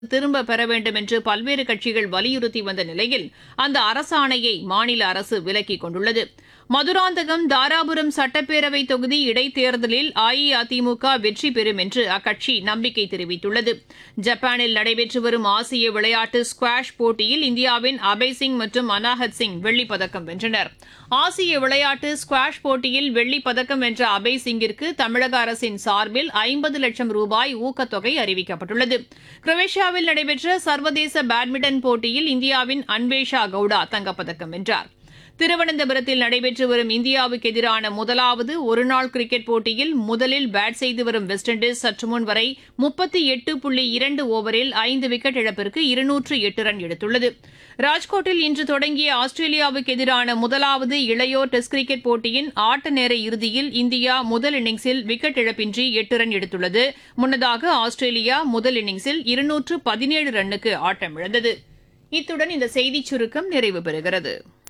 திரும்ப பெற வேண்டும் என்று பல்வேறு கட்சிகள் வலியுறுத்தி வந்த நிலையில் அந்த அரசாணையை மாநில அரசு விலக்கிக் கொண்டுள்ளது மதுராந்தகம் தாராபுரம் சட்டப்பேரவை தொகுதி இடைத்தேர்தலில் அஇஅதிமுக வெற்றி பெறும் என்று அக்கட்சி நம்பிக்கை தெரிவித்துள்ளது ஜப்பானில் நடைபெற்று வரும் ஆசிய விளையாட்டு ஸ்குவாஷ் போட்டியில் இந்தியாவின் அபய் சிங் மற்றும் அனாஹத் சிங் வெள்ளிப் பதக்கம் வென்றனர் ஆசிய விளையாட்டு ஸ்குவாஷ் போட்டியில் வெள்ளிப் பதக்கம் வென்ற அபய் சிங்கிற்கு தமிழக அரசின் சார்பில் ஐம்பது லட்சம் ரூபாய் ஊக்கத்தொகை அறிவிக்கப்பட்டுள்ளது குரோவேஷியாவில் நடைபெற்ற சர்வதேச பேட்மிண்டன் போட்டியில் இந்தியாவின் அன்வேஷா கவுடா தங்கப்பதக்கம் வென்றார் திருவனந்தபுரத்தில் நடைபெற்று வரும் இந்தியாவுக்கு எதிரான முதலாவது ஒருநாள் கிரிக்கெட் போட்டியில் முதலில் பேட் செய்து வரும் வெஸ்ட் இண்டீஸ் சற்று முன் வரை முப்பத்தி எட்டு புள்ளி இரண்டு ஓவரில் ஐந்து விக்கெட் இழப்பிற்கு இருநூற்று எட்டு ரன் எடுத்துள்ளது ராஜ்கோட்டில் இன்று தொடங்கிய ஆஸ்திரேலியாவுக்கு எதிரான முதலாவது இளையோர் டெஸ்ட் கிரிக்கெட் போட்டியின் ஆட்ட நேர இறுதியில் இந்தியா முதல் இன்னிங்ஸில் விக்கெட் இழப்பின்றி எட்டு ரன் எடுத்துள்ளது முன்னதாக ஆஸ்திரேலியா முதல் இன்னிங்ஸில் இருநூற்று பதினேழு ரன்னுக்கு ஆட்டமிழந்தது இத்துடன் இந்த செய்திச் சுருக்கம் நிறைவு பெறுகிறது